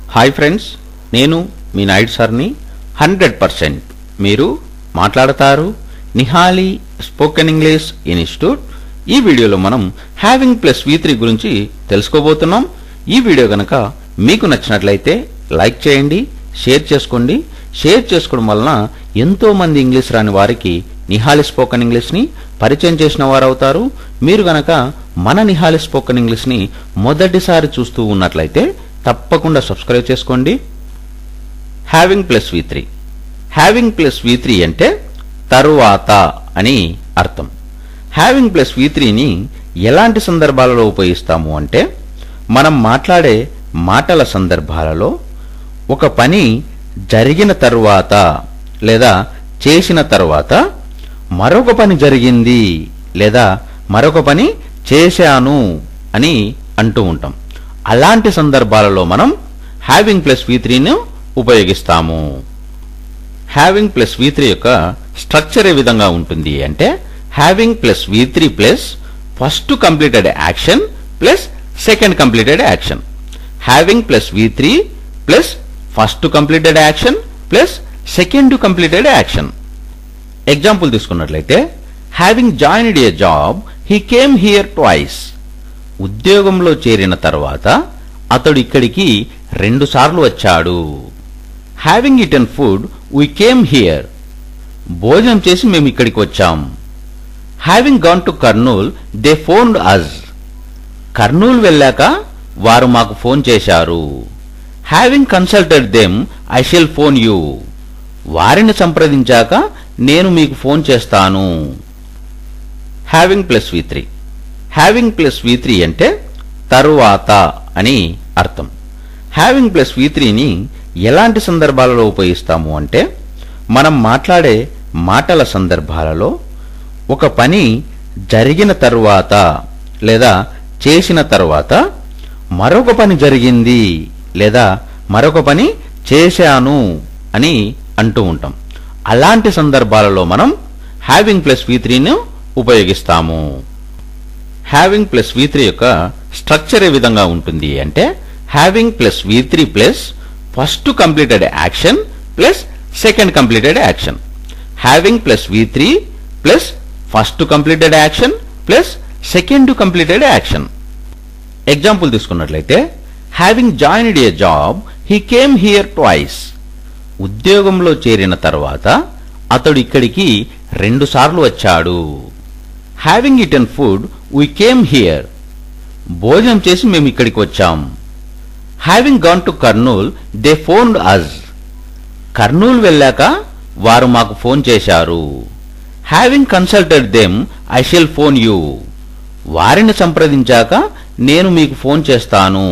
hi friends నేను మీ నాయుడు సార్ని hundred percent మీరు మాట్లాడతారు నిహాలి స్పోకెన్ ఇంగ్లీష్ ఇన్స్టిట్యూట్ ఈ వీడియోలో మనం హ్యావింగ్ ప్లస్ వి త్రీ గురించి తెలుసుకోబోతున్నాం ఈ వీడియో గనక మీకు నచ్చినట్లయితే లైక్ చేయండి షేర్ చేసుకోండి షేర్ చేసుకోవడం వలన ఎంతో మంది ఇంగ్లీష్ రాని వారికి నిహాలి స్పోకెన్ ఇంగ్లీష్ని పరిచయం చేసిన వారు అవుతారు మీరు గనక మన నిహాలి స్పోకెన్ ఇంగ్లీష్ని మొదటిసారి చూస్తూ ఉన్నట్లయితే తప్పకుండా సబ్స్క్రైబ్ చేసుకోండి having plus V three having plus V three అంటే తరువాత అని అర్థం హ్యావింగ్ ప్లస్ వి త్రీని ఎలాంటి సందర్భాలలో ఉపయోగిస్తాము అంటే మనం మాట్లాడే మాటల సందర్భాలలో ఒక పని జరిగిన తరువాత లేదా చేసిన తరువాత మరొక పని జరిగింది లేదా మరొక పని చేశాను అని అంటూ ఉంటాం అలాంటి సందర్భాలలో మనం హ్యావింగ్ ప్లస్ వి త్రీని ఉపయోగిస్తాము హ్యావింగ్ ప్లస్ వి త్రీ యొక్క స్ట్రక్చర్ ఏ విధంగా ఉంటుంది అంటే having plus V three plus first completed action plus second completed action having plus V three plus first completed action plus second completed action example తీసుకున్నట్లయితే having joined a job he came here twice ఉద్యోగంలో చేరిన తర్వాత అతడు ఇక్కడికి రెండు సార్లు వచ్చాడు having eaten food we came here భోజనం చేసి మేము ఇక్కడికి వచ్చాం having gone to Kurnool they phoned us Kurnool వెళ్ళాక వారు మాకు ఫోన్ చేశారు having consulted them I shall phone you వారిని సంప్రదించాక నేను మీకు ఫోన్ చేస్తాను having plus V three having plus V three అంటే తరువాత అని అర్థం హ్యావింగ్ ప్లస్ వి త్రీని ఎలాంటి సందర్భాలలో ఉపయోగిస్తాము అంటే మనం మాట్లాడే మాటల సందర్భాలలో ఒక పని జరిగిన తరువాత లేదా చేసిన తరువాత మరొక పని జరిగింది లేదా మరొక పని చేశాను అని అంటూ ఉంటాం అలాంటి సందర్భాలలో మనం హ్యావింగ్ ప్లస్ వి త్రీని ఉపయోగిస్తాము హ్యావింగ్ ప్లస్ వి త్రీ యొక్క స్ట్రక్చర్ ఏ విధంగా ఉంటుంది అంటే having plus V three plus first completed action plus second completed action having plus V three plus first completed action plus second completed action example తీసుకున్నట్లయితే having joined a job he came here twice ఉద్యోగంలో చేరిన తర్వాత అతడు ఇక్కడికి రెండు సార్లు వచ్చాడు having eaten food we came here భోజనం చేసి మేము ఇక్కడికి వచ్చాం having gone to Kurnool they phoned us Kurnool వెళ్ళాక వారు మాకు ఫోన్ చేశారు having consulted them I shall phone you వారిని సంప్రదించాక నేను మీకు ఫోన్ చేస్తాను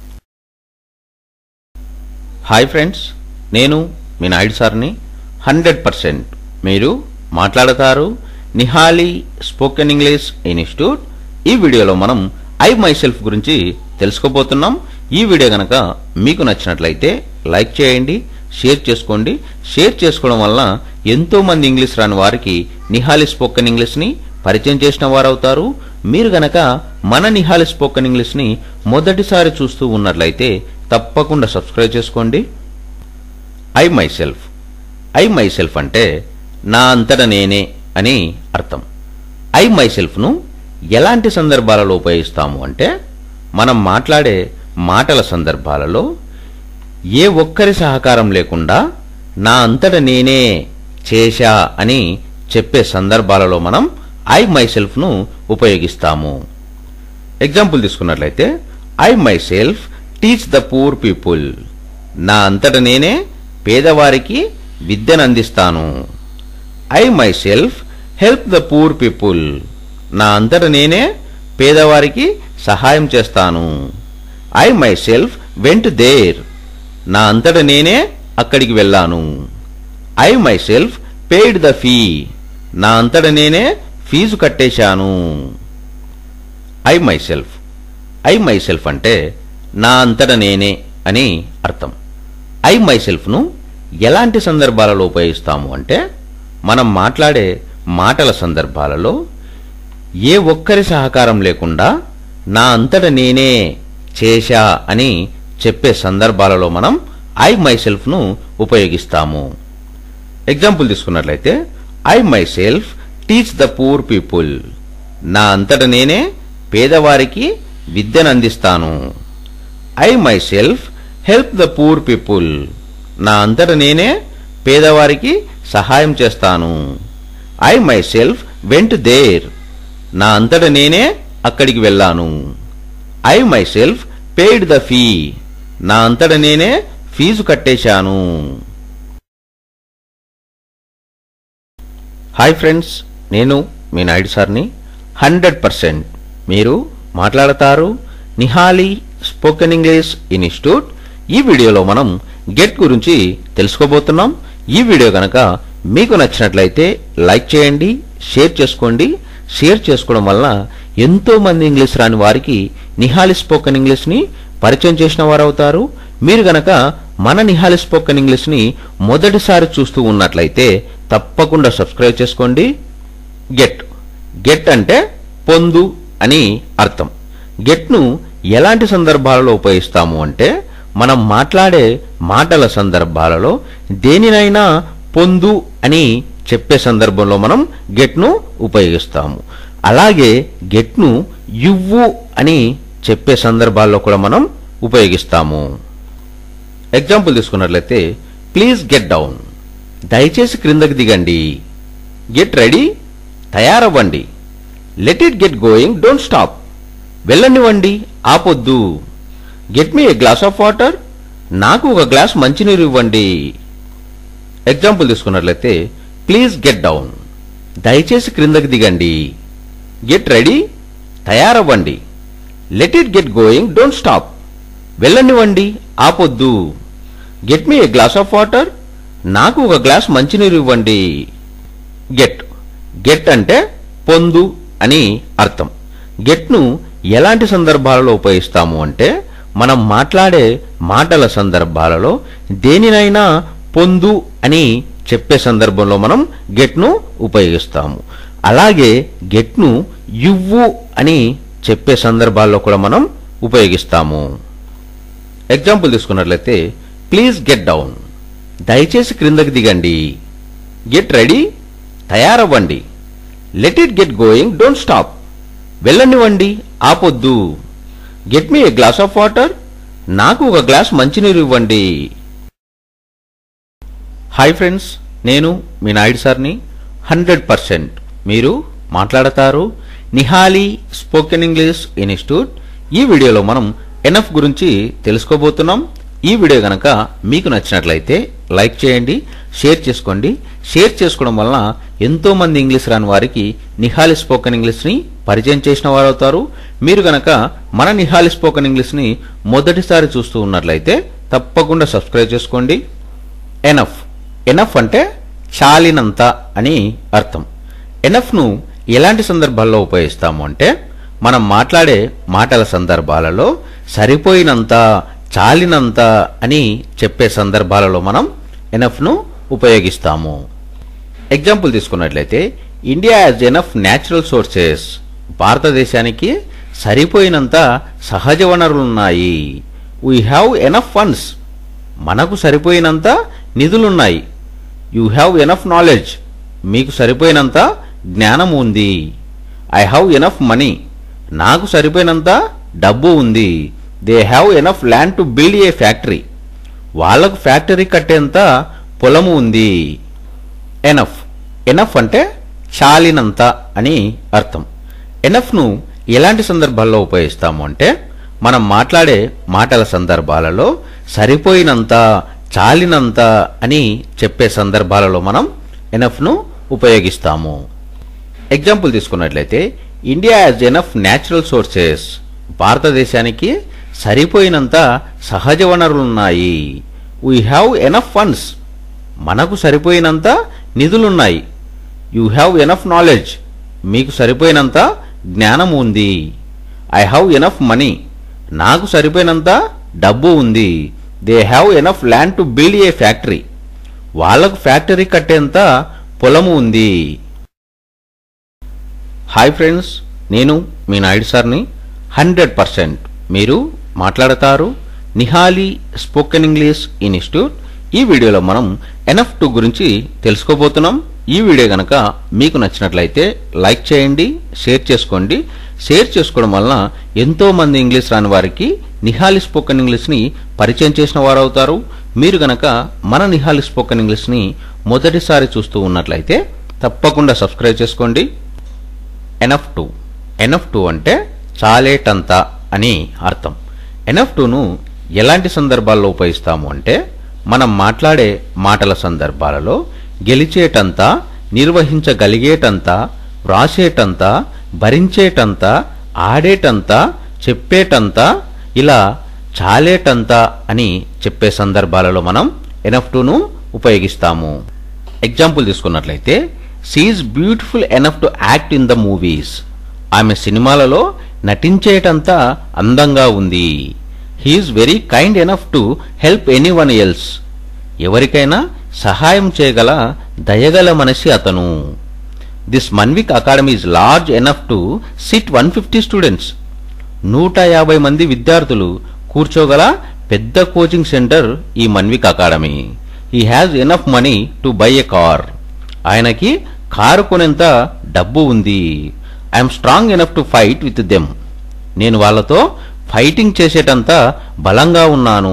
హాయ్ ఫ్రెండ్స్ నేను మీ నాయుడు సార్ని హండ్రెడ్ పర్సెంట్ మీరు మాట్లాడతారు నిహాలి స్పోకెన్ ఇంగ్లీష్ ఇన్స్టిట్యూట్ ఈ వీడియోలో మనం ఐ మై సెల్ఫ్ గురించి తెలుసుకోబోతున్నాం ఈ వీడియో గనక మీకు నచ్చినట్లయితే లైక్ చేయండి షేర్ చేసుకోండి షేర్ చేసుకోవడం వలన ఎంతో మంది ఇంగ్లీష్ రాని వారికి నిహాలి స్పోకెన్ ఇంగ్లీష్ని పరిచయం చేసిన వారు అవుతారు మీరు గనక మన నిహాలి స్పోకెన్ ఇంగ్లీష్ని మొదటిసారి చూస్తూ ఉన్నట్లయితే తప్పకుండా సబ్స్క్రైబ్ చేసుకోండి I myself I myself అంటే నా అంతట నేనే అని అర్థం ఐ మై సెల్ఫ్ను ఎలాంటి సందర్భాలలో ఉపయోగిస్తాము అంటే మనం మాట్లాడే మాటల సందర్భాలలో ఏ ఒక్కరి సహకారం లేకుండా నా అంతట నేనే చేశా అని చెప్పే సందర్భాలలో మనం ఐ మై సెల్ఫ్ను ఉపయోగిస్తాము ఎగ్జాంపుల్ తీసుకున్నట్లయితే I myself teach the poor people నా అంతట నేనే పేదవారికి విద్యను అందిస్తాను I myself help the poor people నా అంతట నేనే పేదవారికి సహాయం చేస్తాను I myself went there నా అంతట నేనే అక్కడికి వెళ్ళాను I myself paid the fee నా అంతట నేనే ఫీజు కట్టేశాను I myself I myself అంటే నా అంతట నేనే అని అర్థం ఐ మై సెల్ఫ్ను ఎలాంటి సందర్భాలలో ఉపయోగిస్తాము అంటే మనం మాట్లాడే మాటల సందర్భాలలో ఏ ఒక్కరి సహకారం లేకుండా నా అంతట నేనే చేశా అని చెప్పే సందర్భాలలో మనం ఐ మైసెల్ఫ్ను ఉపయోగిస్తాము ఎగ్జాంపుల్ తీసుకున్నట్లయితే I myself teach the poor people నా అంతట నేనే పేదవారికి విద్యను అందిస్తాను I myself help the poor people నా అంతట నేనే పేదవారికి సహాయం చేస్తాను I myself went there నా అంతట నేనే అక్కడికి వెళ్ళాను I myself paid the fee నా అంతట నేనే ఫీజు కట్టేశాను హాయ్ ఫ్రెండ్స్ నేను మీ నాయుడు సార్ని హండ్రెడ్ పర్సెంట్ మీరు మాట్లాడతారు నిహాలి స్పోకెన్ ఇంగ్లీష్ ఇన్స్టిట్యూట్ ఈ వీడియోలో మనం గెట్ గురించి తెలుసుకోబోతున్నాం ఈ వీడియో కనుక మీకు నచ్చినట్లయితే లైక్ చేయండి షేర్ చేసుకోండి షేర్ చేసుకోవడం వలన ఎంతో మంది ఇంగ్లీష్ రాని వారికి నిహాలి స్పోకెన్ ఇంగ్లీష్ని పరిచయం చేసిన వారు అవుతారు మీరు గనక మన నిహాలి స్పోకెన్ ఇంగ్లీష్ని మొదటిసారి చూస్తూ ఉన్నట్లయితే తప్పకుండా సబ్స్క్రైబ్ చేసుకోండి గెట్ గెట్ అంటే పొందు అని అర్థం గెట్ను ఎలాంటి సందర్భాలలో ఉపయోగిస్తాము అంటే మనం మాట్లాడే మాటల సందర్భాలలో దేనినైనా పొందు అని చెప్పే సందర్భంలో మనం గెట్ను ఉపయోగిస్తాము అలాగే గెట్ను ఇవ్వు అని చెప్పే సందర్భాల్లో కూడా మనం ఉపయోగిస్తాము ఎగ్జాంపుల్ తీసుకున్నట్లయితే ప్లీజ్ గెట్ డౌన్ దయచేసి క్రిందకి దిగండి గెట్ రెడీ తయారవ్వండి let it get going don't stop వెళ్ళనివ్వండి ఆపొద్దు get me a glass of water నాకు ఒక గ్లాస్ మంచినీరు ఇవ్వండి ఎగ్జాంపుల్ తీసుకున్నట్లయితే ప్లీజ్ గెట్ డౌన్ దయచేసి క్రిందకి దిగండి గెట్ రెడీ తయారవ్వండి let it get going don't stop వెళ్ళనివ్వండి ఆపొద్దు get me a glass of water నాకు ఒక గ్లాస్ మంచినీరు ఇవ్వండి గెట్ గెట్ అంటే పొందు అని అర్థం గెట్ను ఎలాంటి సందర్భాలలో ఉపయోగిస్తాము అంటే మనం మాట్లాడే మాటల సందర్భాలలో దేనినైనా పొందు అని చెప్పే సందర్భంలో మనం గెట్ను ఉపయోగిస్తాము అలాగే గెట్ను ఇవ్వు అని చెప్పే సందర్భాల్లో కూడా మనం ఉపయోగిస్తాము ఎగ్జాంపుల్ తీసుకున్నట్లయితే ప్లీజ్ గెట్ డౌన్ దయచేసి క్రిందకి దిగండి గెట్ రెడీ తయారవ్వండి let it get going don't stop వెళ్ళనివ్వండి ఆపొద్దు get me a glass of water నాకు ఒక గ్లాస్ మంచినీరు ఇవ్వండి హాయ్ ఫ్రెండ్స్ నేను మీ నాయుడు సార్ని హండ్రెడ్ పర్సెంట్ మీరు మాట్లాడతారు నిహాలి స్పోకెన్ ఇంగ్లీష్ ఇన్స్టిట్యూట్ ఈ వీడియోలో మనం ఎనఫ్ గురించి తెలుసుకోబోతున్నాం ఈ వీడియో గనక మీకు నచ్చినట్లయితే లైక్ చేయండి షేర్ చేసుకోండి షేర్ చేసుకోవడం వలన ఎంతో మంది ఇంగ్లీష్ రాని వారికి నిహాలి స్పోకెన్ ఇంగ్లీష్ని పరిచయం చేసిన వారు అవుతారు మీరు గనక మన నిహాలి స్పోకెన్ ఇంగ్లీష్ని మొదటిసారి చూస్తూ ఉన్నట్లయితే తప్పకుండా సబ్స్క్రైబ్ చేసుకోండి ఎనఫ్ ఎనఫ్ అంటే చాలినంత అని అర్థం ఎనఫ్ను ఎలాంటి సందర్భాల్లో ఉపయోగిస్తాము అంటే మనం మాట్లాడే మాటల సందర్భాలలో సరిపోయినంత చాలినంత అని చెప్పే సందర్భాలలో మనం ఎనఫ్ను ఉపయోగిస్తాము ఎగ్జాంపుల్ తీసుకున్నట్లయితే India has enough natural sources భారతదేశానికి సరిపోయినంత సహజ వనరులున్నాయి వీ హ్యావ్ ఎనఫ్ ఫండ్స్ మనకు సరిపోయినంత నిధులున్నాయి యూ హ్యావ్ ఎనఫ్ నాలెడ్జ్ మీకు సరిపోయినంత జ్ఞానం ఉంది ఐ హ్యావ్ ఎనఫ్ మనీ నాకు సరిపోయినంత డబ్బు ఉంది they have enough land to build a factory వాళ్లకు ఫ్యాక్టరీ కట్టేంత పొలము ఉంది ఎనఫ్ ఎనఫ్ అంటే చాలినంత అని అర్థం ఎనఫ్ను ఎలాంటి సందర్భాల్లో ఉపయోగిస్తాము అంటే మనం మాట్లాడే మాటల సందర్భాలలో సరిపోయినంత చాలినంత అని చెప్పే సందర్భాలలో మనం ఎనఫ్ను ఉపయోగిస్తాము ఎగ్జాంపుల్ తీసుకున్నట్లయితే India has enough natural sources భారతదేశానికి సరిపోయినంత సహజ వనరులున్నాయి వీ హ్యావ్ ఎనఫ్ ఫండ్స్ మనకు సరిపోయినంత నిధులున్నాయి యూ హ్యావ్ ఎనఫ్ నాలెడ్జ్ మీకు సరిపోయినంత జ్ఞానం ఉంది ఐ హ్యావ్ ఎనఫ్ మనీ నాకు సరిపోయినంత డబ్బు ఉంది they have enough land to build a factory వాళ్లకు ఫ్యాక్టరీ కట్టేంత పొలము ఉంది హాయ్ ఫ్రెండ్స్ నేను మీ నాయుడు సార్ని హండ్రెడ్ పర్సెంట్ మీరు మాట్లాడతారు నిహాలి స్పోకెన్ ఇంగ్లీష్ ఇన్స్టిట్యూట్ ఈ వీడియోలో మనం ఎన్ఎఫ్ టూ గురించి తెలుసుకోబోతున్నాం ఈ వీడియో గనక మీకు నచ్చినట్లయితే లైక్ చేయండి షేర్ చేసుకోండి షేర్ చేసుకోవడం వలన ఎంతో మంది ఇంగ్లీష్ రాని వారికి నిహాలి స్పోకెన్ ఇంగ్లీష్ని పరిచయం చేసిన వారు అవుతారు మీరు గనక మన నిహాలి స్పోకెన్ ఇంగ్లీష్ని మొదటిసారి చూస్తూ ఉన్నట్లయితే తప్పకుండా సబ్స్క్రైబ్ చేసుకోండి ఎన్ఎఫ్ టూ ఎన్ఎఫ్ టూ అంటే చాలేటంత అని అర్థం ఎన్ఎఫ్ టూను ఎలాంటి సందర్భాల్లో ఉపయోగిస్తాము అంటే మనం మాట్లాడే మాటల సందర్భాలలో గెలిచేటంత నిర్వహించగలిగేటంత వ్రాసేటంత భరించేటంత ఆడేటంత చెప్పేటంత ఇలా చాలేటంత అని చెప్పే సందర్భాలలో మనం ఎనఫ్ టూను ఉపయోగిస్తాము ఎగ్జాంపుల్ తీసుకున్నట్లయితే she is beautiful enough to act in the movies ఆమె సినిమాలలో నటించేటంత అందంగా ఉంది he is very kind enough to help anyone else ఎవరికైనా సహాయం చేయగల దయగల మనిషి అతను this Manvik Academy is large enough to sit one fifty students నూట యాభై మంది విద్యార్థులు కూర్చోగల పెద్ద కోచింగ్ సెంటర్ ఈ Manvik Academy he has enough money to buy a car ఆయనకి కారు కొనేంత డబ్బు ఉంది I'm strong enough to fight with them నేను వాళ్ళతో ఫైటింగ్ చేసేటంత బలంగా ఉన్నాను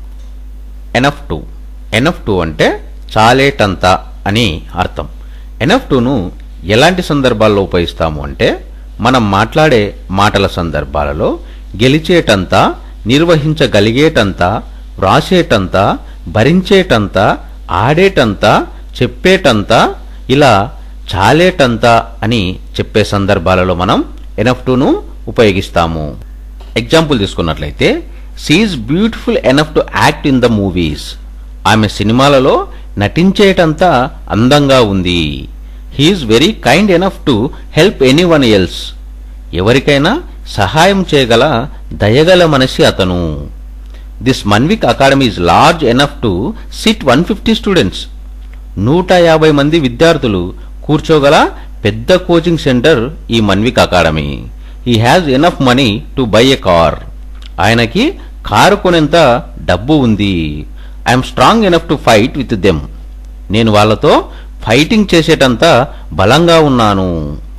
ఎనఫ్ టూ ఎనఫ్ టూ అంటే చాలేటంత అని అర్థం ఎనఫ్ టూను ఎలాంటి సందర్భాల్లో ఉపయోగిస్తాము అంటే మనం మాట్లాడే మాటల సందర్భాలలో గెలిచేటంత నిర్వహించగలిగేటంత వ్రాసేటంత భరించేటంత ఆడేటంత చెప్పేటంత ఇలా చాలేటంత అని చెప్పే సందర్భాలలో మనం ఎనఫ్ టూను ఉపయోగిస్తాము ఎగ్జాంపుల్ తీసుకున్నట్లయితే she is beautiful enough to act in the movies ఆమె సినిమాలలో నటించేటంత అందంగా ఉంది he is very kind enough to help anyone else ఎవరికైనా సహాయం చేయగల దయగల మనిషి అతను this Manvik Academy is large enough to sit one fifty students నూట యాభై మంది విద్యార్థులు కూర్చోగల పెద్ద కోచింగ్ సెంటర్ ఈ Manvik Academy he has enough money to buy a car ఆయనకి కారు కొనేంత డబ్బు ఉంది I'm strong enough to fight with them నేను వాళ్ళతో ఫైటింగ్ చేసేటంత బలంగా ఉన్నాను